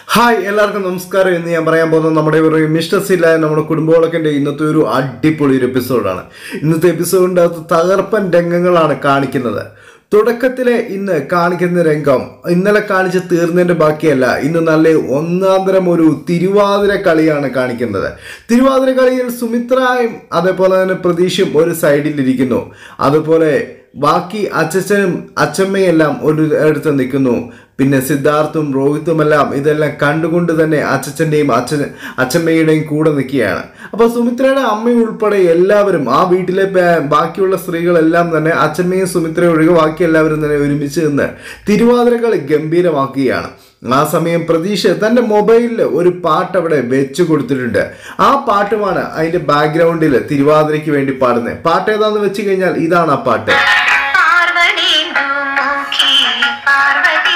hi എല്ലാവർക്കും നമസ്കാരം എന്ന് ഞാൻ പറയാൻ പോകുന്നത് നമ്മുടെ ഒരു മിസ്റ്റർ സില്ല നമ്മുടെ കുടുംബവിളക്കിന്റെ ഇന്നത്തെ ഒരു അടിപൊളി ഒരു എപ്പിസോഡാണ് ഇന്നത്തെ എപ്പിസോഡിൻ്റെ അകത്ത് തകർപ്പൻ രംഗങ്ങളാണ് കാണിക്കുന്നത് തുടക്കത്തിലെ ഇന്ന് കാണിക്കുന്ന രംഗം ഇന്നലെ കാണിച്ച് തീർന്നതിന്റെ ബാക്കിയല്ല ഇന്ന് നല്ല ഒന്നാന്തരം ഒരു തിരുവാതിര കളിയാണ് കാണിക്കുന്നത് തിരുവാതിര കളിയിൽ സുമിത്രയും അതേപോലെ തന്നെ പ്രതീഷും ഒരു സൈഡിലിരിക്കുന്നു അതുപോലെ ബാക്കി അച്ഛനും അച്ഛമ്മയെല്ലാം ഒരു അടുത്ത് നിൽക്കുന്നു പിന്നെ സിദ്ധാർത്ഥും രോഹിത്തുമെല്ലാം ഇതെല്ലാം കണ്ടുകൊണ്ട് തന്നെ അച്ഛൻ്റെയും അച്ഛൻ അച്ഛമ്മയുടെയും കൂടെ നിൽക്കുകയാണ് അപ്പോൾ സുമിത്രയുടെ അമ്മ ഉൾപ്പെടെ എല്ലാവരും ആ വീട്ടിലെ ബേ- ബാക്കിയുള്ള സ്ത്രീകളെല്ലാം തന്നെ അച്ഛമ്മയും സുമിത്രയും ഒഴികെ ബാക്കി എല്ലാവരും തന്നെ ഒരുമിച്ച് നിന്ന് തിരുവാതിരകൾ ഗംഭീരമാക്കുകയാണ് ആ സമയം പ്രതീക്ഷ തൻ്റെ മൊബൈലിൽ ഒരു പാട്ട് അവിടെ വെച്ച് കൊടുത്തിട്ടുണ്ട് ആ പാട്ടുമാണ് അതിൻ്റെ ബാക്ക്ഗ്രൗണ്ടിൽ തിരുവാതിരയ്ക്ക് വേണ്ടി പാടുന്നത് പാട്ട് ഏതാന്ന് വെച്ച് കഴിഞ്ഞാൽ ഇതാണ് ആ പാട്ട് പാർവണീന്ദു മുഖി പാർവതി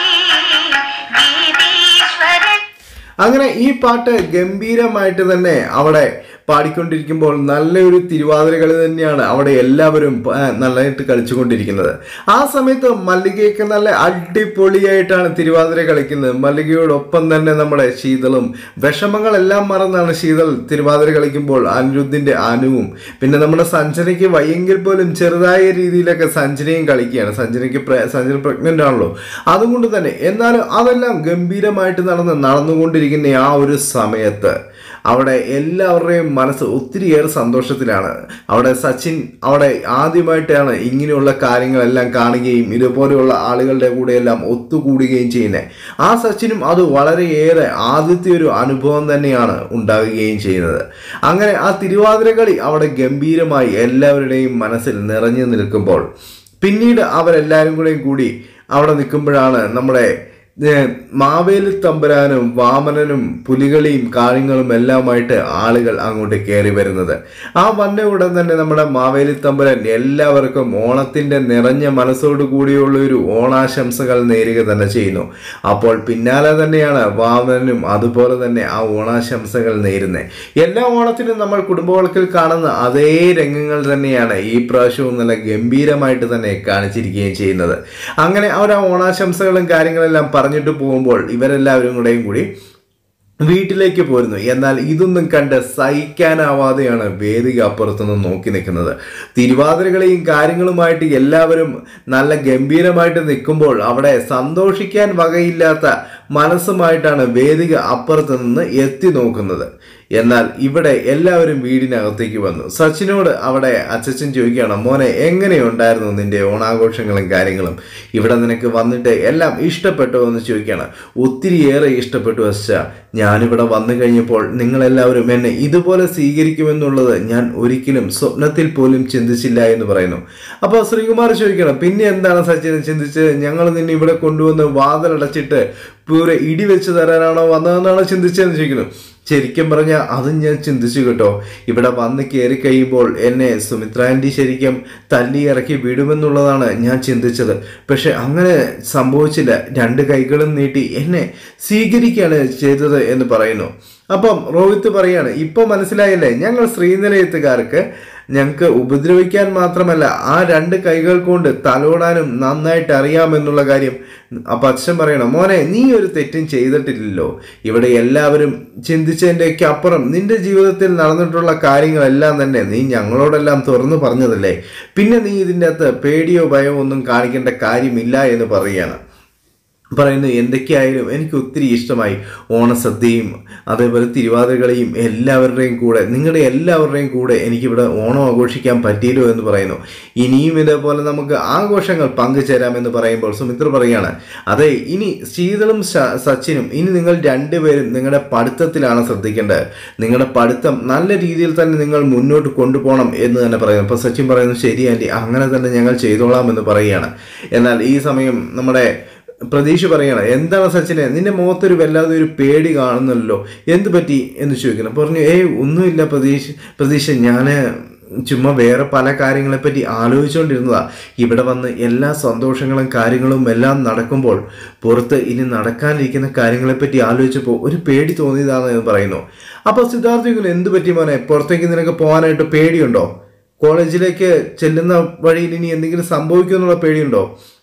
ഗീതീശ്വരൻ അങ്ങനെ ഈ പാട്ട് ഗംഭീരമായിട്ട് തന്നെ അവിടെ പാടിക്കൊണ്ടിരിക്കുമ്പോൾ നല്ലൊരു തിരുവാതിര കളി തന്നെയാണ് അവിടെ എല്ലാവരും ആ, നല്ലതായിട്ട് കളിച്ചുകൊണ്ടിരിക്കുന്നത് ആ സമയത്ത് മല്ലികയൊക്കെ നല്ല അടിപൊളിയായിട്ടാണ് തിരുവാതിര കളിക്കുന്നത് മല്ലികയോടൊപ്പം തന്നെ നമ്മുടെ ശീതളും വിഷമങ്ങളെല്ലാം മറന്നാണ് ശീതൾ തിരുവാതിര കളിക്കുമ്പോൾ അനിരുദ്ധിന്റെ അനുവും പിന്നെ നമ്മുടെ സഞ്ജനയ്ക്ക് വയ്യെങ്കിൽ പോലും ചെറുതായ രീതിയിലൊക്കെ സഞ്ജനയും കളിക്കുകയാണ് സഞ്ജനയ്ക്ക് പ്ര- സഞ്ജന പ്രഗ്നന്റ് ആണല്ലോ അതുകൊണ്ട് തന്നെ എന്നാലും അതെല്ലാം ഗംഭീരമായിട്ട് നടന്ന് നടന്നുകൊണ്ടിരിക്കുന്ന ആ ഒരു സമയത്ത് അവിടെ എല്ലാവരുടെയും മനസ്സ് ഒത്തിരിയേറെ സന്തോഷത്തിലാണ് അവിടെ സച്ചിൻ അവിടെ ആദ്യമായിട്ടാണ് ഇങ്ങനെയുള്ള കാര്യങ്ങളെല്ലാം കാണുകയും ഇതുപോലെയുള്ള ആളുകളുടെ കൂടെയെല്ലാം ഒത്തുകൂടുകയും ചെയ്യുന്നത് ആ സച്ചിനും അത് വളരെയേറെ ആദ്യത്തെ ഒരു അനുഭവം തന്നെയാണ് ഉണ്ടാകുകയും ചെയ്യുന്നത് അങ്ങനെ ആ തിരുവാതിര കളി അവിടെ ഗംഭീരമായി എല്ലാവരുടെയും മനസ്സിൽ നിറഞ്ഞു നിൽക്കുമ്പോൾ പിന്നീട് അവരെല്ലാവരും കൂടെയും കൂടി അവിടെ നിൽക്കുമ്പോഴാണ് നമ്മുടെ ഏഹ്, മാവേലി തമ്പുരാനും വാമനനും പുലികളിയും കാര്യങ്ങളും എല്ലാമായിട്ട് ആളുകൾ അങ്ങോട്ട് കയറി വരുന്നത് ആ വന്ന ഉടൻ തന്നെ നമ്മുടെ മാവേലി തമ്പുരാൻ എല്ലാവർക്കും ഓണത്തിന്റെ നിറഞ്ഞ മനസ്സോടു കൂടിയുള്ള ഒരു ഓണാശംസകൾ നേരുക തന്നെ ചെയ്യുന്നു അപ്പോൾ പിന്നാലെ തന്നെയാണ് വാമനനും അതുപോലെ തന്നെ ആ ഓണാശംസകൾ നേരുന്നത് എല്ലാ ഓണത്തിനും നമ്മൾ കുടുംബവളക്കിൽ കാണുന്ന അതേ രംഗങ്ങൾ തന്നെയാണ് ഈ പ്രാവശ്യവും നല്ല ഗംഭീരമായിട്ട് തന്നെ കാണിച്ചിരിക്കുകയും ചെയ്യുന്നത് അങ്ങനെ അവർ ആ ഓണാശംസകളും കാര്യങ്ങളെല്ലാം പറഞ്ഞിട്ട് പോകുമ്പോൾ ഇവരെല്ലാവരും കൂടെയും കൂടി വീട്ടിലേക്ക് പോരുന്നു എന്നാൽ ഇതൊന്നും കണ്ട് സഹിക്കാനാവാതെയാണ് വേദിക അപ്പുറത്തുനിന്ന് നോക്കി നിൽക്കുന്നത് തിരുവാതിരകളെയും കാര്യങ്ങളുമായിട്ട് എല്ലാവരും നല്ല ഗംഭീരമായിട്ട് നിൽക്കുമ്പോൾ അവിടെ സന്തോഷിക്കാൻ വകയില്ലാത്ത മനസ്സുമായിട്ടാണ് വേദിക അപ്പുറത്ത് നിന്ന് എത്തി നോക്കുന്നത് എന്നാൽ ഇവിടെ എല്ലാവരും വീടിനകത്തേക്ക് വന്നു സച്ചിനോട് അവിടെ അച്ഛൻ ചോദിക്കുകയാണ് മോനെ എങ്ങനെയുണ്ടായിരുന്നു നിന്റെ ഓണാഘോഷങ്ങളും കാര്യങ്ങളും ഇവിടെ നിനക്ക് വന്നിട്ട് എല്ലാം ഇഷ്ടപ്പെട്ടോ എന്ന് ചോദിക്കുകയാണ് ഒത്തിരിയേറെ ഇഷ്ടപ്പെട്ടു അച്ഛ ഞാനിവിടെ വന്നു കഴിഞ്ഞപ്പോൾ നിങ്ങളെല്ലാവരും എന്നെ ഇതുപോലെ സ്വീകരിക്കുമെന്നുള്ളത് ഞാൻ ഒരിക്കലും സ്വപ്നത്തിൽ പോലും ചിന്തിച്ചില്ല എന്ന് പറയുന്നു അപ്പോൾ ശ്രീകുമാർ ചോദിക്കണം പിന്നെ എന്താണ് സച്ചിൻ ചിന്തിച്ചത് ഞങ്ങൾ നിന്നെ ഇവിടെ കൊണ്ടുവന്ന് വാതിലടച്ചിട്ട് പൂരെ ഇടി വെച്ച് തരാനാണോ വന്നതെന്നാണോ ചിന്തിച്ചതെന്ന് ചോദിക്കുന്നു ശരിക്കും പറഞ്ഞാൽ അതും ഞാൻ ചിന്തിച്ചു കേട്ടോ ഇവിടെ വന്ന് കയറി കഴിയുമ്പോൾ എന്നെ സുമിത്ര ആൻറ്റി ശരിക്കും തല്ലി ഇറക്കി വിടുമെന്നുള്ളതാണ് ഞാൻ ചിന്തിച്ചത് പക്ഷെ അങ്ങനെ സംഭവിച്ചില്ല രണ്ട് കൈകളും നീട്ടി എന്നെ സ്വീകരിക്കുകയാണ് ചെയ്തത് എന്ന് പറയുന്നു അപ്പം രോഹിത്ത് പറയാണ് ഇപ്പൊ മനസ്സിലായില്ലേ ഞങ്ങൾ ശ്രീനിലയത്തുകാർക്ക് ഞങ്ങൾക്ക് ഉപദ്രവിക്കാൻ മാത്രമല്ല ആ രണ്ട് കൈകൾ കൊണ്ട് തലോടാനും നന്നായിട്ട് അറിയാമെന്നുള്ള കാര്യം അപ്പൊ അച്ഛൻ പറയണം മോനെ നീ ഒരു തെറ്റും ചെയ്തിട്ടില്ലല്ലോ ഇവിടെ എല്ലാവരും ചിന്തിച്ചതിൻ്റെയൊക്കെ അപ്പുറം നിന്റെ ജീവിതത്തിൽ നടന്നിട്ടുള്ള കാര്യങ്ങളെല്ലാം തന്നെ നീ ഞങ്ങളോടെല്ലാം തുറന്നു പറഞ്ഞതല്ലേ പിന്നെ നീ ഇതിൻ്റെ അകത്ത് പേടിയോ ഭയമോ ഒന്നും കാണിക്കേണ്ട കാര്യമില്ല എന്ന് പറയുകയാണ് പറയുന്നു എന്തൊക്കെയായാലും എനിക്ക് ഒത്തിരി ഇഷ്ടമായി ഓണസദ്യയും അതേപോലെ തിരുവാതിരകളെയും എല്ലാവരുടെയും കൂടെ നിങ്ങളുടെ എല്ലാവരുടെയും കൂടെ എനിക്കിവിടെ ഓണം ആഘോഷിക്കാൻ പറ്റിയല്ലോ എന്ന് പറയുന്നു ഇനിയും ഇതേപോലെ നമുക്ക് ആഘോഷങ്ങൾ പങ്കുചേരാമെന്ന് പറയുമ്പോൾ സുമിത്ര പറയാണ് അതെ ഇനി ശീതളും സ- സച്ചിനും ഇനി നിങ്ങൾ രണ്ടുപേരും നിങ്ങളുടെ പഠിത്തത്തിലാണ് ശ്രദ്ധിക്കേണ്ടത് നിങ്ങളുടെ പഠിത്തം നല്ല രീതിയിൽ തന്നെ നിങ്ങൾ മുന്നോട്ട് കൊണ്ടുപോകണം എന്ന് തന്നെ പറയുന്നു അപ്പോൾ സച്ചിൻ പറയുന്നു ശരി ആൻറ്റി അങ്ങനെ തന്നെ ഞങ്ങൾ ചെയ്തോളാം എന്ന് പറയുകയാണ് എന്നാൽ ഈ സമയം നമ്മുടെ പ്രതീക്ഷ പറയാണ് എന്താണ് സച്ചിനെ നിന്റെ മുഖത്തൊരു വല്ലാതെ ഒരു പേടി കാണുന്നല്ലോ എന്ത് പറ്റി എന്ന് ചോദിക്കണം പറഞ്ഞു ഏയ് ഒന്നുമില്ല പ്രതീക്ഷ പ്രതീക്ഷ ഞാൻ ചുമ്മാ വേറെ പല കാര്യങ്ങളെപ്പറ്റി ആലോചിച്ചുകൊണ്ടിരുന്നതാ ഇവിടെ വന്ന് എല്ലാ സന്തോഷങ്ങളും കാര്യങ്ങളും എല്ലാം നടക്കുമ്പോൾ പുറത്ത് ഇനി നടക്കാനിരിക്കുന്ന കാര്യങ്ങളെപ്പറ്റി ആലോചിച്ചപ്പോൾ ഒരു പേടി തോന്നിയതാണെന്ന് പറയുന്നു അപ്പോൾ സിദ്ധാർത്ഥിക്കുന്നു എന്ത് പറ്റി മോനെ പുറത്തേക്ക് നിനക്ക് പോകാനായിട്ട് പേടിയുണ്ടോ കോളേജിലേക്ക് ചെല്ലുന്ന വഴിയിൽ ഇനി എന്തെങ്കിലും സംഭവിക്കുമെന്നുള്ള പേടിയുണ്ടോ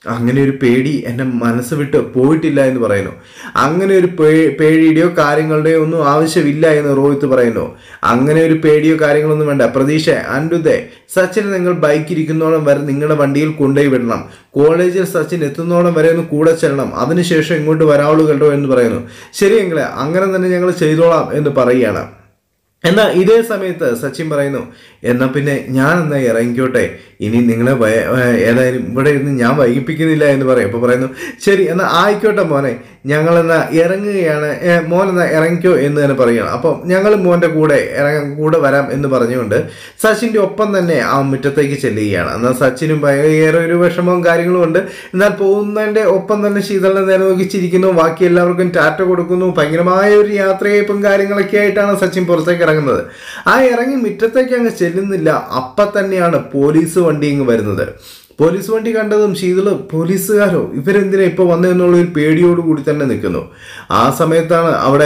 അങ്ങനെ ഒരു പേടി എൻ്റെ മനസ്സ് വിട്ട് പോയിട്ടില്ല എന്ന് പറയുന്നു അങ്ങനെ ഒരു പേ- പേടിയുടെയോ കാര്യങ്ങളുടെയോ ഒന്നും ആവശ്യമില്ല എന്ന് റോഹിത് പറയുന്നു അങ്ങനെ ഒരു പേടിയോ കാര്യങ്ങളൊന്നും വേണ്ട പ്രതീക്ഷ അൻഡുദേ സച്ചിൻ നിങ്ങൾ ബൈക്ക് ഇരിക്കുന്നോളം വരെ നിങ്ങളുടെ വണ്ടിയിൽ കൊണ്ടുപോയി വിടണം കോളേജിൽ സച്ചിൻ എത്തുന്നോളം വരെ ഒന്ന് കൂടെ ചെല്ലണം അതിനുശേഷം ഇങ്ങോട്ട് വരാവുള്ളൂ കേട്ടോ എന്ന് പറയുന്നു ശരി എങ്കിലേ അങ്ങനെ തന്നെ ഞങ്ങൾ ചെയ്തോളാം എന്ന് പറയുകയാണ് എന്നാൽ ഇതേ സമയത്ത് സച്ചിൻ പറയുന്നു എന്നാൽ പിന്നെ ഞാൻ എന്നാ ഇറങ്ങിക്കോട്ടെ ഇനി നിങ്ങളെ വയ- ഏർ ഏതായാലും ഇവിടെ ഇരുന്ന് ഞാൻ വൈകിപ്പിക്കുന്നില്ല എന്ന് പറയും അപ്പോൾ പറയുന്നു ശരി എന്നാൽ ആയിക്കോട്ടെ മോനെ ഞങ്ങൾ എന്നാ ഇറങ്ങുകയാണ് ഏ, മോൻ എന്നാ ഇറങ്ങിക്കോ എന്ന് തന്നെ പറയുകയാണ് അപ്പം ഞങ്ങൾ മോൻ്റെ കൂടെ ഇറങ്ങാൻ കൂടെ വരാം എന്ന് പറഞ്ഞുകൊണ്ട് സച്ചിൻ്റെ ഒപ്പം തന്നെ ആ മുറ്റത്തേക്ക് ചെല്ലുകയാണ് എന്നാൽ സച്ചിനും ഭയങ്കര ഒരു വിഷമവും കാര്യങ്ങളും ഉണ്ട് എന്നാൽ പോകുന്നതിൻ്റെ ഒപ്പം തന്നെ ശീതളിനെ നേരെ നോക്കി ചിരിക്കുന്നു ബാക്കി എല്ലാവർക്കും ടാറ്റ കൊടുക്കുന്നു ഭയങ്കരമായ ഒരു യാത്രയയപ്പും കാര്യങ്ങളൊക്കെ ആയിട്ടാണ് സച്ചിൻ പുറത്തേക്ക് ഇറങ്ങുന്നത് ആ ഇറങ്ങി മുറ്റത്തേക്ക് അങ്ങ് ചെല്ലുന്നില്ല അപ്പം തന്നെയാണ് പോലീസ് വണ്ടി ഇങ്ങ് വരുന്നത് പോലീസ് വണ്ടി കണ്ടതും ശീതള് പോലീസുകാരോ ഇവരെന്തിനാ ഇപ്പോൾ വന്നതെന്നുള്ള ഒരു പേടിയോടുകൂടി തന്നെ നിൽക്കുന്നു ആ സമയത്താണ് അവിടെ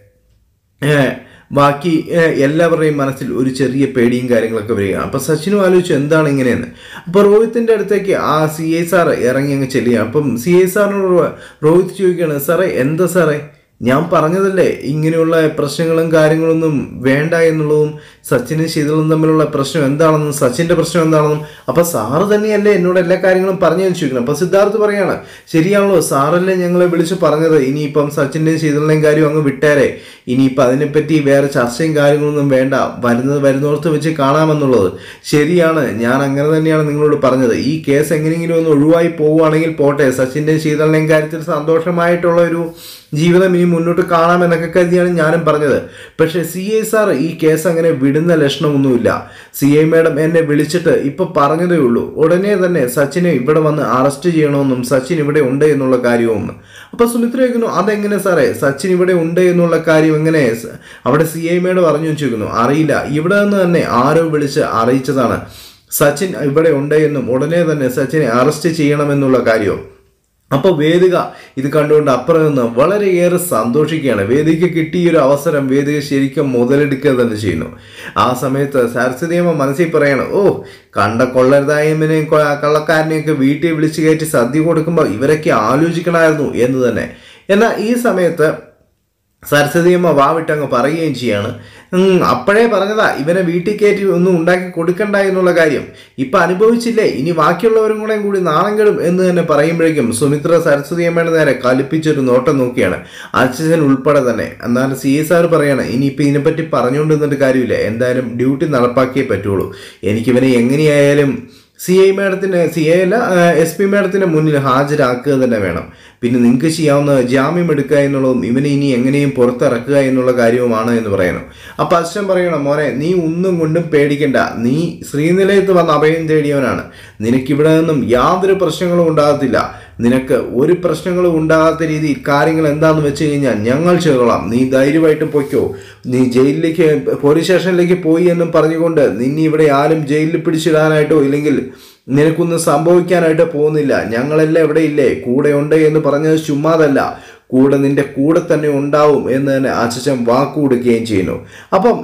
ഏഹ്, ബാക്കി ഏഹ്, എല്ലാവരുടെയും മനസ്സിൽ ഒരു ചെറിയ പേടിയും കാര്യങ്ങളൊക്കെ വരികയാണ് അപ്പം സച്ചിനും ആലോചിച്ചു എന്താണ് ഇങ്ങനെയെന്ന് അപ്പോൾ റോഹിത്തിൻ്റെ അടുത്തേക്ക് ആ സി ഐ സാർ ഇറങ്ങി അങ്ങ് ചെല്ലുകയാണ് അപ്പം സി ഐ സാറിനോട് റോ- രോഹിത് ചോദിക്കുകയാണ് സാറേ എന്താ സാറേ ഞാൻ പറഞ്ഞതല്ലേ ഇങ്ങനെയുള്ള പ്രശ്നങ്ങളും കാര്യങ്ങളൊന്നും വേണ്ട എന്നുള്ളതും സച്ചിനും ശീതളും തമ്മിലുള്ള പ്രശ്നം എന്താണെന്നും സച്ചിന്റെ പ്രശ്നം എന്താണെന്നും അപ്പൊ സാറ് തന്നെയല്ലേ എന്നോട് എല്ലാ കാര്യങ്ങളും പറഞ്ഞു ചോദിക്കണം അപ്പൊ സിദ്ധാർത്ഥ് പറയാണ് ശരിയാണല്ലോ സാറല്ലേ ഞങ്ങളെ വിളിച്ച് പറഞ്ഞത് ഇനിയിപ്പം സച്ചിന്റെയും ശീതളിന്റെയും കാര്യം അങ്ങ് വിട്ടേരെ ഇനിയിപ്പം അതിനെപ്പറ്റി വേറെ ചർച്ചയും കാര്യങ്ങളൊന്നും വേണ്ട വരുന്നത് വരുന്നോർത്ത് വെച്ച് കാണാമെന്നുള്ളത് ശരിയാണ് ഞാൻ അങ്ങനെ തന്നെയാണ് നിങ്ങളോട് പറഞ്ഞത് ഈ കേസ് എങ്ങനെയെങ്കിലും ഒന്ന് ഒഴിവായി പോവുകയാണെങ്കിൽ പോട്ടെ സച്ചിന്റെയും ശീതളിന്റെയും കാര്യത്തിൽ സന്തോഷമായിട്ടുള്ള ഒരു ജീവിതം ഇനി മുന്നോട്ട് കാണാമെന്നൊക്കെ കരുതിയാണ് ഞാനും പറഞ്ഞത് പക്ഷേ സി ഐ സാർ ഈ കേസ് അങ്ങനെ വിടുന്ന ലക്ഷണമൊന്നുമില്ല സി ഐ മേഡം എന്നെ വിളിച്ചിട്ട് ഇപ്പൊ പറഞ്ഞതേ ഉള്ളൂ ഉടനെ തന്നെ സച്ചിനെ ഇവിടെ വന്ന് അറസ്റ്റ് ചെയ്യണമെന്നും സച്ചിൻ ഇവിടെ ഉണ്ട് എന്നുള്ള കാര്യവും അപ്പൊ സുമിത്ര ചോദിക്കുന്നു അതെങ്ങനെ സാറേ സച്ചിൻ ഇവിടെ ഉണ്ട് എന്നുള്ള കാര്യം എങ്ങനെ സ- അവിടെ സി ഐ മേഡം അറിഞ്ഞു വെച്ചിരിക്കുന്നു അറിയില്ല ഇവിടെ നിന്ന് തന്നെ ആരോ വിളിച്ച് അറിയിച്ചതാണ് സച്ചിൻ ഇവിടെ ഉണ്ട് എന്നും ഉടനെ തന്നെ സച്ചിനെ അറസ്റ്റ് ചെയ്യണമെന്നുള്ള കാര്യവും അപ്പോൾ വേദിക ഇത് കണ്ടുകൊണ്ട് അപ്പുറം നിന്ന് വളരെയേറെ സന്തോഷിക്കുകയാണ് വേദിക്ക് കിട്ടിയ ഒരു അവസരം വേദിക ശരിക്കും മുതലെടുക്കുക തന്നെ ചെയ്യുന്നു ആ സമയത്ത് സരസ്വതിയമ്മ മനസ്സിൽ പറയാണ് ഓ കണ്ട കൊള്ളരുതായ്മനെയും കൊ- കള്ളക്കാരനെയൊക്കെ വീട്ടിൽ വിളിച്ചു കയറ്റി സദ്യ കൊടുക്കുമ്പോൾ ഇവരൊക്കെ ആലോചിക്കണമായിരുന്നു എന്ന് തന്നെ എന്നാൽ ഈ സമയത്ത് സരസ്വതിയമ്മ വാവിട്ടങ്ങ് പറയുകയും ചെയ്യാണ് ഉം, അപ്പോഴേ പറഞ്ഞതാ ഇവനെ വീട്ടിൽ കയറ്റി ഒന്നും ഉണ്ടാക്കി കൊടുക്കണ്ട എന്നുള്ള കാര്യം ഇപ്പൊ അനുഭവിച്ചില്ലേ ഇനി ബാക്കിയുള്ളവരും കൂടെ കൂടി നാണം കെടും എന്ന് തന്നെ പറയുമ്പോഴേക്കും സുമിത്ര സരസ്വതിയമ്മയുടെ നേരെ കലിപ്പിച്ചൊരു നോട്ടം നോക്കിയാണ് അച്ഛൻ ഉൾപ്പെടെ തന്നെ എന്നാൽ സി എസ് ആർ പറയാണ് ഇനിയിപ്പോൾ ഇതിനെപ്പറ്റി പറഞ്ഞുകൊണ്ട് നിന്നിട്ട് കാര്യമില്ല എന്തായാലും ഡ്യൂട്ടി നടപ്പാക്കിയേ പറ്റുള്ളൂ എനിക്കിവനെ എങ്ങനെയായാലും സി ഐ മാഡത്തിന് സി ഐ അല്ല എസ് പി മാഡത്തിന് മുന്നിൽ ഹാജരാക്കുക തന്നെ വേണം പിന്നെ നിങ്ങൾക്ക് ചെയ്യാവുന്ന ജാമ്യം എടുക്കുക എന്നുള്ളതും ഇവനെ ഇനി എങ്ങനെയും പുറത്തിറക്കുക എന്നുള്ള കാര്യവുമാണ് എന്ന് പറയുന്നു അപ്പം അച്ഛൻ പറയണം മോനെ നീ ഒന്നും കൊണ്ടും പേടിക്കണ്ട നീ ശ്രീനിലയത്ത് വന്ന് അഭയം തേടിയവനാണ് നിനക്കിവിടെ നിന്നും യാതൊരു പ്രശ്നങ്ങളും ഉണ്ടാകത്തില്ല നിനക്ക് ഒരു പ്രശ്നങ്ങളും ഉണ്ടാകാത്ത രീതിയിൽ കാര്യങ്ങൾ എന്താന്ന് വെച്ച് കഴിഞ്ഞാൽ ഞങ്ങൾ ചെയ്തോളാം നീ ധൈര്യമായിട്ട് പൊയ്ക്കോ നീ ജയിലിലേക്ക് പോലീസ് സ്റ്റേഷനിലേക്ക് പോയി എന്നും പറഞ്ഞുകൊണ്ട് നിന്നെ ഇവിടെ ആരും ജയിലിൽ പിടിച്ചിടാനായിട്ടോ ഇല്ലെങ്കിൽ നിനക്കൊന്നും സംഭവിക്കാനായിട്ട് പോകുന്നില്ല ഞങ്ങളെല്ലാം ഇവിടെ ഇല്ലേ കൂടെ ഉണ്ട് എന്ന് പറഞ്ഞത് ചുമ്മാതല്ല കൂടെ നിന്റെ കൂടെ തന്നെ ഉണ്ടാവും എന്ന് തന്നെ അച്ഛൻ വാക്ക് കൊടുക്കുകയും ചെയ്യുന്നു അപ്പം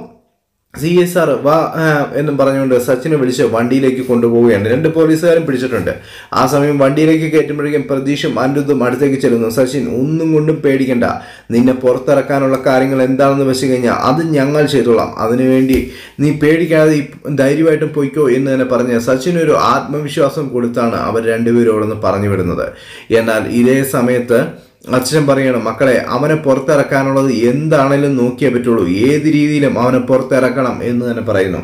സി എസ് ആർ വാ ആ, എന്നും പറഞ്ഞുകൊണ്ട് സച്ചിനെ വിളിച്ച് വണ്ടിയിലേക്ക് കൊണ്ടുപോവുകയാണ് രണ്ട് പോലീസുകാരും പിടിച്ചിട്ടുണ്ട് ആ സമയം വണ്ടിയിലേക്ക് കയറ്റുമ്പോഴേക്കും പ്രതീഷും അനിരുദ്ധും അടുത്തേക്ക് ചെല്ലുന്നു സച്ചിൻ ഒന്നും കൊണ്ടും പേടിക്കണ്ട നിന്നെ പുറത്തിറക്കാനുള്ള കാര്യങ്ങൾ എന്താണെന്ന് വെച്ച് കഴിഞ്ഞാൽ അത് ഞങ്ങൾ ചെയ്തോളാം അതിനുവേണ്ടി നീ പേടിക്കാതെ ഈ ധൈര്യമായിട്ടും പൊയ്ക്കോ എന്ന് തന്നെ പറഞ്ഞ് സച്ചിന് ഒരു ആത്മവിശ്വാസം കൊടുത്താണ് അവർ രണ്ടുപേരോടൊന്ന് പറഞ്ഞു വിടുന്നത് എന്നാൽ ഇതേ സമയത്ത് അച്ഛൻ പറയണം മക്കളെ അവനെ പുറത്തിറക്കാനുള്ളത് എന്താണേലും നോക്കിയേ പറ്റുള്ളൂ ഏത് രീതിയിലും അവനെ പുറത്തിറക്കണം എന്ന് തന്നെ പറയുന്നു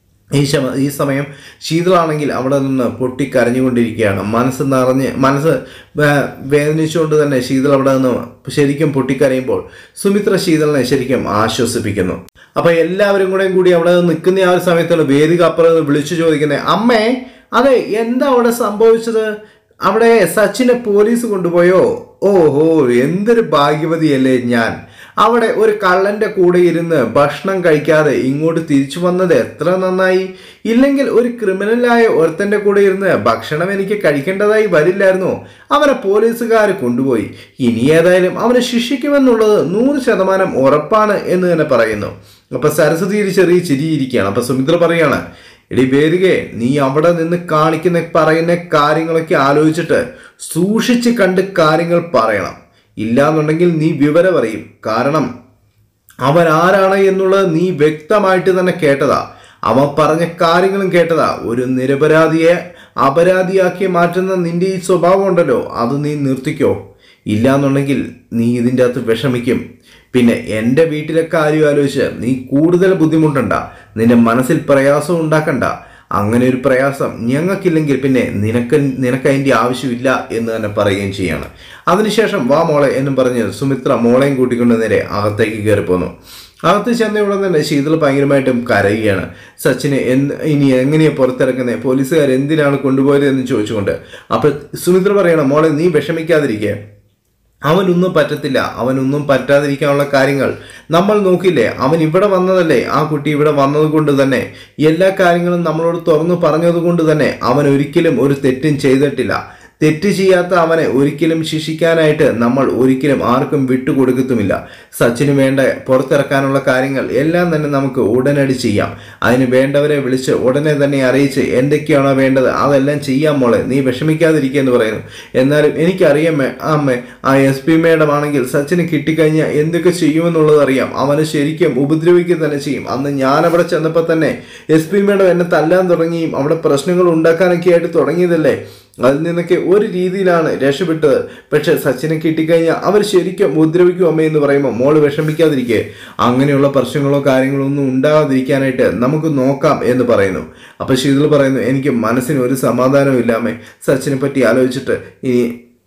ഈ ശമ ഈ സമയം ശീതളാണെങ്കിൽ അവിടെ നിന്ന് പൊട്ടിക്കരഞ്ഞുകൊണ്ടിരിക്കുകയാണ് മനസ്സ് നിറഞ്ഞ് മനസ്സ് വേ- വേദനിച്ചുകൊണ്ട് തന്നെ ശീതൾ അവിടെ നിന്ന് ശരിക്കും പൊട്ടിക്കരയുമ്പോൾ സുമിത്ര ശീതളിനെ ശരിക്കും ആശ്വസിപ്പിക്കുന്നു അപ്പൊ എല്ലാവരും കൂടെ കൂടി അവിടെ നിൽക്കുന്ന ആ ഒരു സമയത്താണ് വേദിക അപ്പുറം നിന്ന് വിളിച്ചു ചോദിക്കുന്നത് അമ്മേ അതെ എന്താ അവിടെ സംഭവിച്ചത് അവിടെ സച്ചിനെ പോലീസ് കൊണ്ടുപോയോ ഓഹോ എന്തൊരു ഭാഗ്യവതിയല്ലേ ഞാൻ അവിടെ ഒരു കള്ളന്റെ കൂടെ ഇരുന്ന് ഭക്ഷണം കഴിക്കാതെ ഇങ്ങോട്ട് തിരിച്ചു വന്നത് എത്ര നന്നായി ഇല്ലെങ്കിൽ ഒരു ക്രിമിനലായ ഒരുത്തന്റെ കൂടെ ഇരുന്ന് ഭക്ഷണം എനിക്ക് കഴിക്കേണ്ടതായി വരില്ലായിരുന്നോ അവനെ പോലീസുകാർ കൊണ്ടുപോയി ഇനി ഏതായാലും അവനെ ശിക്ഷിക്കുമെന്നുള്ളത് നൂറ് ശതമാനം ഉറപ്പാണ് എന്ന് തന്നെ പറയുന്നു അപ്പൊ സരസ്വതി ഒരു ചെറിയ ചിരിയിരിക്കുകയാണ് അപ്പൊ സുമിത്ര പറയാണ് എടി വേദികെ നീ അവിടെ നിന്ന് കാണിക്കുന്ന പറയുന്ന കാര്യങ്ങളൊക്കെ ആലോചിച്ചിട്ട് സൂക്ഷിച്ച് കണ്ട് കാര്യങ്ങൾ പറയണം ഇല്ലാന്നുണ്ടെങ്കിൽ നീ വിവരം അറിയും കാരണം അവൻ ആരാണ് എന്നുള്ളത് നീ വ്യക്തമായിട്ട് തന്നെ കേട്ടതാ അവൻ പറഞ്ഞ കാര്യങ്ങളും കേട്ടതാ ഒരു നിരപരാധിയെ അപരാധിയാക്കി മാറ്റുന്ന നിന്റെ ഈ സ്വഭാവം ഉണ്ടല്ലോ അത് നീ നിർത്തിക്കോ ഇല്ലാന്നുണ്ടെങ്കിൽ നീ ഇതിൻ്റെ അകത്ത് വിഷമിക്കും പിന്നെ എൻ്റെ വീട്ടിലെ കാര്യം ആലോചിച്ച് നീ കൂടുതൽ ബുദ്ധിമുട്ടണ്ട നിന്റെ മനസ്സിൽ പ്രയാസം ഉണ്ടാക്കണ്ട അങ്ങനെ ഒരു പ്രയാസം ഞങ്ങൾക്കില്ലെങ്കിൽ പിന്നെ നിനക്ക് നിനക്ക് അതിൻ്റെ ആവശ്യമില്ല എന്ന് തന്നെ പറയുകയും ചെയ്യാണ് അതിനുശേഷം വാ മോളെ എന്നും പറഞ്ഞ് സുമിത്ര മോളെയും കൂട്ടിക്കൊണ്ട് നേരെ അകത്തേക്ക് കയറി പോന്നു അകത്ത് ചെന്ന ഉടൻ തന്നെ ശീതൾ ഭയങ്കരമായിട്ടും കരയുകയാണ് സച്ചിനെ എന്ത് ഇനി എങ്ങനെയാ പുറത്തിറക്കുന്നത് പോലീസുകാർ എന്തിനാണ് കൊണ്ടുപോയത് എന്ന് ചോദിച്ചുകൊണ്ട് അപ്പൊ സുമിത്ര പറയണം മോളെ നീ വിഷമിക്കാതിരിക്കുക അവനൊന്നും പറ്റത്തില്ല അവനൊന്നും പറ്റാതിരിക്കാനുള്ള കാര്യങ്ങൾ നമ്മൾ നോക്കില്ലേ അവൻ ഇവിടെ വന്നതല്ലേ ആ കുട്ടി ഇവിടെ വന്നത് കൊണ്ട് തന്നെ എല്ലാ കാര്യങ്ങളും നമ്മളോട് തുറന്നു പറഞ്ഞത് കൊണ്ട് തന്നെ അവൻ ഒരിക്കലും ഒരു തെറ്റും ചെയ്തിട്ടില്ല തെറ്റ് ചെയ്യാത്ത അവനെ ഒരിക്കലും ശിക്ഷിക്കാനായിട്ട് നമ്മൾ ഒരിക്കലും ആർക്കും വിട്ടുകൊടുക്കത്തുമില്ല സച്ചിന് വേണ്ട പുറത്തിറക്കാനുള്ള കാര്യങ്ങൾ എല്ലാം തന്നെ നമുക്ക് ഉടനടി ചെയ്യാം അതിന് വേണ്ടവരെ വിളിച്ച് ഉടനെ തന്നെ അറിയിച്ച് എന്തൊക്കെയാണോ വേണ്ടത് അതെല്ലാം ചെയ്യാം മോളെ നീ വിഷമിക്കാതിരിക്കുക എന്ന് പറയുന്നു എന്നാലും എനിക്കറിയാം മേ- അമ്മേ ആ എസ് പി മേഡം ആണെങ്കിൽ സച്ചിന് കിട്ടിക്കഴിഞ്ഞാൽ എന്തൊക്കെ ചെയ്യുമെന്നുള്ളത് അറിയാം അവന് ശരിക്കും ഉപദ്രവിക്കുക തന്നെ ചെയ്യും അന്ന് ഞാൻ അവിടെ ചെന്നപ്പോൾ തന്നെ എസ് പി മേഡം എന്നെ തല്ലാൻ തുടങ്ങിയും അവിടെ പ്രശ്നങ്ങൾ ഉണ്ടാക്കാനൊക്കെ ആയിട്ട് തുടങ്ങിയതല്ലേ അതിൽ നിന്നൊക്കെ ഒരു രീതിയിലാണ് രക്ഷപ്പെട്ടത് പക്ഷെ സച്ചിനെ കിട്ടിക്കഴിഞ്ഞാൽ അവർ ശരിക്കും ഉപദ്രവിക്കും അമ്മ എന്ന് പറയുമ്പോൾ മോള് വിഷമിക്കാതിരിക്കെ അങ്ങനെയുള്ള പ്രശ്നങ്ങളോ കാര്യങ്ങളോ ഒന്നും ഉണ്ടാകാതിരിക്കാനായിട്ട് നമുക്ക് നോക്കാം എന്ന് പറയുന്നു അപ്പൊ ശീതൾ പറയുന്നു എനിക്ക് മനസ്സിന് ഒരു സമാധാനവും ഇല്ലാമേ സച്ചിനെ പറ്റി ആലോചിച്ചിട്ട് ഇനി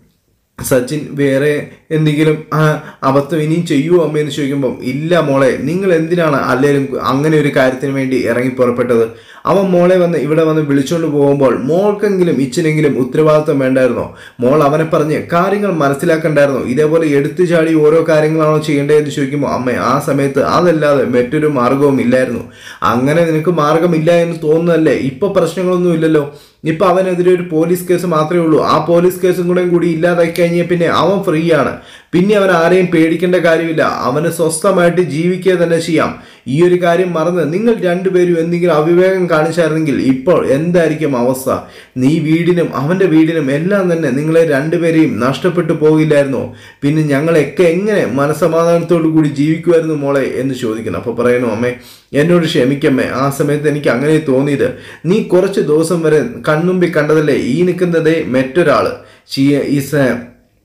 സച്ചിൻ വേറെ എന്തെങ്കിലും ആ, അബദ്ധം ഇനിയും ചെയ്യുമോ അമ്മയെന്ന് ചോദിക്കുമ്പം ഇല്ല മോളെ നിങ്ങൾ എന്തിനാണ് അല്ലേലും അങ്ങനെ ഒരു കാര്യത്തിന് വേണ്ടി ഇറങ്ങി പുറപ്പെട്ടത് അവൻ മോളെ വന്ന് ഇവിടെ വന്ന് വിളിച്ചുകൊണ്ട് പോകുമ്പോൾ മോൾക്കെങ്കിലും ഇച്ചിനെങ്കിലും ഉത്തരവാദിത്വം വേണ്ടായിരുന്നോ മോൾ അവനെ പറഞ്ഞ് കാര്യങ്ങൾ മനസ്സിലാക്കണ്ടായിരുന്നോ ഇതേപോലെ എടുത്തു ചാടി ഓരോ കാര്യങ്ങളാണോ ചെയ്യേണ്ടതെന്ന് ചോദിക്കുമ്പോൾ അമ്മ ആ സമയത്ത് അതല്ലാതെ മറ്റൊരു മാർഗവും ഇല്ലായിരുന്നു അങ്ങനെ നിനക്ക് മാർഗമില്ല എന്ന് തോന്നുന്നതല്ലേ ഇപ്പൊ പ്രശ്നങ്ങളൊന്നും ഇല്ലല്ലോ ഇപ്പൊ അവനെതിരെ ഒരു പോലീസ് കേസ് മാത്രമേ ഉള്ളൂ ആ പോലീസ് കേസും കൂടെ കൂടി ഇല്ലാതായി കഴിഞ്ഞാൽ പിന്നെ അവൻ ഫ്രീ ആണ് പിന്നെ അവൻ ആരെയും പേടിക്കേണ്ട കാര്യമില്ല അവന് സ്വസ്ഥമായിട്ട് ജീവിക്കുക തന്നെ ചെയ്യാം ഈ ഒരു കാര്യം മറന്ന് നിങ്ങൾ രണ്ടുപേരും എന്തെങ്കിലും അവിവേകം കാണിച്ചായിരുന്നെങ്കിൽ ഇപ്പോൾ എന്തായിരിക്കും അവസ്ഥ നീ വീടിനും അവന്റെ വീടിനും എല്ലാം തന്നെ നിങ്ങളെ രണ്ടുപേരെയും നഷ്ടപ്പെട്ടു പോകില്ലായിരുന്നോ പിന്നെ ഞങ്ങളൊക്കെ എങ്ങനെ മനസമാധാനത്തോടു കൂടി ജീവിക്കുമായിരുന്നു മോളെ എന്ന് ചോദിക്കുന്നു അപ്പൊ പറയുന്നു അമ്മേ എന്നോട് ക്ഷമിക്കമ്മേ ആ സമയത്ത് എനിക്ക് അങ്ങനെ തോന്നിയത് നീ കുറച്ച് ദിവസം വരെ കൺമുമ്പിൽ കണ്ടതല്ലേ ഈ നിൽക്കുന്നതേ മറ്റൊരാള് ഷീ- ഈസ് എ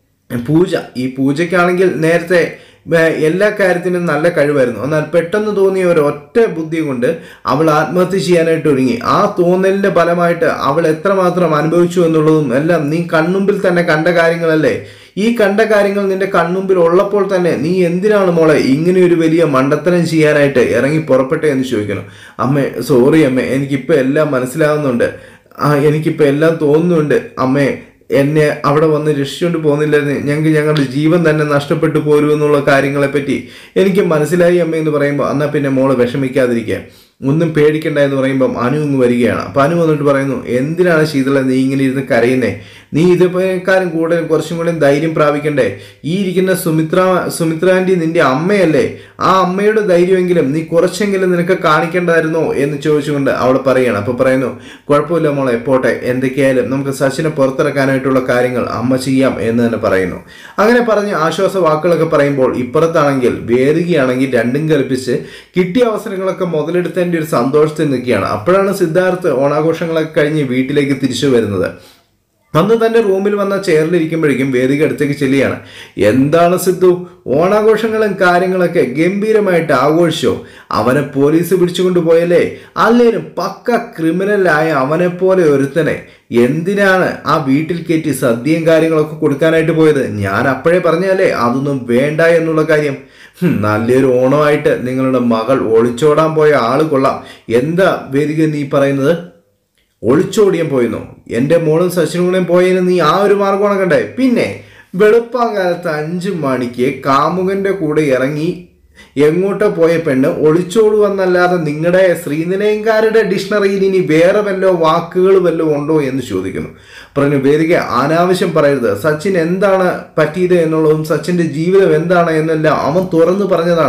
പൂജ ഈ പൂജയ്ക്കാണെങ്കിൽ നേരത്തെ ഏ, എല്ലാ കാര്യത്തിനും നല്ല കഴിവായിരുന്നു എന്നാൽ പെട്ടെന്ന് തോന്നിയ ഒരു ഒറ്റ ബുദ്ധി കൊണ്ട് അവൾ ആത്മഹത്യ ചെയ്യാനായിട്ട് ഒരുങ്ങി ആ തോന്നലിന്റെ ഫലമായിട്ട് അവൾ എത്രമാത്രം അനുഭവിച്ചു എന്നുള്ളതും എല്ലാം നീ കൺമുമ്പിൽ തന്നെ കണ്ട കാര്യങ്ങളല്ലേ ഈ കണ്ട കാര്യങ്ങൾ നിന്റെ കൺമുമ്പിൽ ഉള്ളപ്പോൾ തന്നെ നീ എന്തിനാണ് മോളെ ഇങ്ങനെ ഒരു വലിയ മണ്ടത്തരം ചെയ്യാനായിട്ട് ഇറങ്ങി പുറപ്പെട്ടെ എന്ന് ചോദിക്കണം അമ്മേ സോറി അമ്മേ എനിക്കിപ്പോൾ എല്ലാം മനസ്സിലാവുന്നുണ്ട് ആ എനിക്കിപ്പോൾ എല്ലാം തോന്നുന്നുണ്ട് അമ്മേ എന്നെ അവിടെ വന്ന് രക്ഷിച്ചുകൊണ്ട് പോകുന്നില്ലായിരുന്നു ഞങ്ങൾക്ക് ഞങ്ങളുടെ ജീവൻ തന്നെ നഷ്ടപ്പെട്ടു പോരുമെന്നുള്ള കാര്യങ്ങളെപ്പറ്റി എനിക്ക് മനസ്സിലായി അമ്മ എന്ന് പറയുമ്പോൾ എന്നാൽ പിന്നെ മോള് വിഷമിക്കാതിരിക്കുക ഒന്നും പേടിക്കണ്ട എന്ന് പറയുമ്പം അനു ഇങ്ങ് വരികയാണ് അപ്പം അനു വന്നിട്ട് പറയുന്നു എന്തിനാണ് ശീതള നീ ഇങ്ങനെ ഇരുന്ന് കരയുന്നേ നീ ഇതേക്കാരും കൂടുതൽ കുറച്ചും കൂടെ ധൈര്യം പ്രാപിക്കണ്ടേ ഈ ഇരിക്കുന്ന സുമിത്ര സുമിത്ര ആൻറ്റി നിന്റെ അമ്മയല്ലേ ആ അമ്മയുടെ ധൈര്യമെങ്കിലും നീ കുറച്ചെങ്കിലും നിനക്ക് കാണിക്കേണ്ടതായിരുന്നോ എന്ന് ചോദിച്ചുകൊണ്ട് അവിടെ പറയുകയാണ് അപ്പോൾ പറയുന്നു കുഴപ്പമില്ല മോളെ പോട്ടെ എന്തൊക്കെയായാലും നമുക്ക് സച്ചിനെ പുറത്തിറക്കാനായിട്ടുള്ള കാര്യങ്ങൾ അമ്മ ചെയ്യാം എന്ന് തന്നെ പറയുന്നു അങ്ങനെ പറഞ്ഞ് ആശ്വാസ വാക്കുകളൊക്കെ പറയുമ്പോൾ ഇപ്പുറത്താണെങ്കിൽ വേദികയാണെങ്കിൽ രണ്ടും കൽപ്പിച്ച് കിട്ടിയ അവസരങ്ങളൊക്കെ മുതലെടുത്തതിൻ്റെ ഒരു സന്തോഷത്തിൽ നിൽക്കുകയാണ് അപ്പോഴാണ് സിദ്ധാർത്ഥ് ഓണാഘോഷങ്ങളൊക്കെ കഴിഞ്ഞ് വീട്ടിലേക്ക് തിരിച്ചു വരുന്നത് അന്ന് തന്റെ റൂമിൽ വന്ന ചെയറിലിരിക്കുമ്പോഴേക്കും വേദിക അടുത്തേക്ക് ചെല്ലുകയാണ് എന്താണ് സിദ്ധു ഓണാഘോഷങ്ങളും കാര്യങ്ങളൊക്കെ ഗംഭീരമായിട്ട് ആഘോഷിച്ചോ അവനെ പോലീസ് പിടിച്ചുകൊണ്ട് പോയല്ലേ അല്ലേലും പക്ക ക്രിമിനലായ അവനെ പോലെ ഒരുത്തനെ എന്തിനാണ് ആ വീട്ടിൽ കയറ്റി സദ്യയും കാര്യങ്ങളൊക്കെ കൊടുക്കാനായിട്ട് പോയത് ഞാൻ അപ്പോഴേ പറഞ്ഞല്ലേ അതൊന്നും വേണ്ട എന്നുള്ള കാര്യം ഹും, നല്ലൊരു ഓണമായിട്ട് നിങ്ങളുടെ മകൾ ഒളിച്ചോടാൻ പോയ ആള് കൊള്ളാം എന്താ വേദിക നീ പറയുന്നത് ഒളിച്ചോടിയാൻ പോയെന്നോ എൻ്റെ മോളും സച്ചിനും കൂടെയും പോയതിന് നീ ആ ഒരു മാർഗമാണ് കണ്ടേ പിന്നെ വെളുപ്പാങ്കാലത്ത് അഞ്ചു മണിക്ക് കാമുകന്റെ കൂടെ ഇറങ്ങി എങ്ങോട്ടോ പോയ പെണ്ണ് ഒളിച്ചോടുവെന്നല്ലാതെ നിങ്ങളുടെ ശ്രീനിലയങ്കാരുടെ ഡിക്ഷണറിയിൽ ഇനി വേറെ വല്ലോ വാക്കുകൾ വല്ലോ ഉണ്ടോ എന്ന് ചോദിക്കുന്നു പറഞ്ഞു വേദിക അനാവശ്യം പറയരുത് സച്ചിൻ എന്താണ് പറ്റിയത് എന്നുള്ളതും സച്ചിന്റെ ജീവിതം എന്താണ് എന്നെല്ലാം അവൻ തുറന്നു പറഞ്ഞതാണ്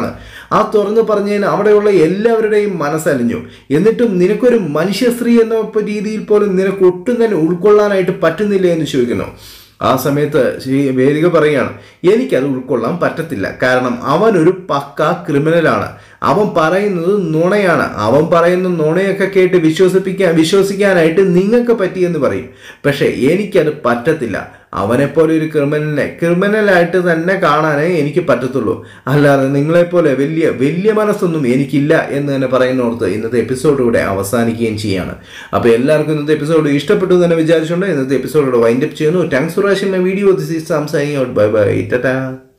ആ തുറന്ന് പറഞ്ഞതിന് അവിടെയുള്ള എല്ലാവരുടെയും മനസ്സലിഞ്ഞു എന്നിട്ടും നിനക്കൊരു മനുഷ്യശ്രീ എന്ന രീതിയിൽ പോലും നിനക്ക് ഒട്ടും തന്നെ ഉൾക്കൊള്ളാനായിട്ട് പറ്റുന്നില്ല എന്ന് ചോദിക്കുന്നു ആ സമയത്ത് ശ്രീ വേദിക പറയുകയാണ് എനിക്കത് ഉൾക്കൊള്ളാൻ പറ്റത്തില്ല കാരണം അവൻ ഒരു പക്ക ക്രിമിനലാണ് അവൻ പറയുന്നത് നുണയാണ് അവൻ പറയുന്ന നുണയൊക്കെ കേട്ട് വിശ്വസിപ്പിക്കാൻ വിശ്വസിക്കാനായിട്ട് നിങ്ങൾക്ക് പറ്റിയെന്ന് പറയും പക്ഷെ എനിക്കത് പറ്റത്തില്ല അവനെപ്പോലെ ഒരു ക്രിമിനലിനെ ക്രിമിനലായിട്ട് തന്നെ കാണാനേ എനിക്ക് പറ്റത്തുള്ളൂ അല്ലാതെ നിങ്ങളെപ്പോലെ വലിയ വലിയ മനസ്സൊന്നും എനിക്കില്ല എന്ന് തന്നെ പറയുന്നോർത്ത് ഇന്നത്തെ എപ്പിസോഡ് ഇവിടെ അവസാനിക്കുകയും ചെയ്യാണ് അപ്പോൾ എല്ലാവർക്കും ഇന്നത്തെ എപ്പിസോഡ് ഇഷ്ടപ്പെട്ടു എന്ന് തന്നെ വിചാരിച്ചുകൊണ്ട് ഇന്നത്തെ എപ്പിസോഡ് വൈൻഡപ്പ് ചെയ്യുന്നു thanks for watching my video this is Sam signing out bye bye Tata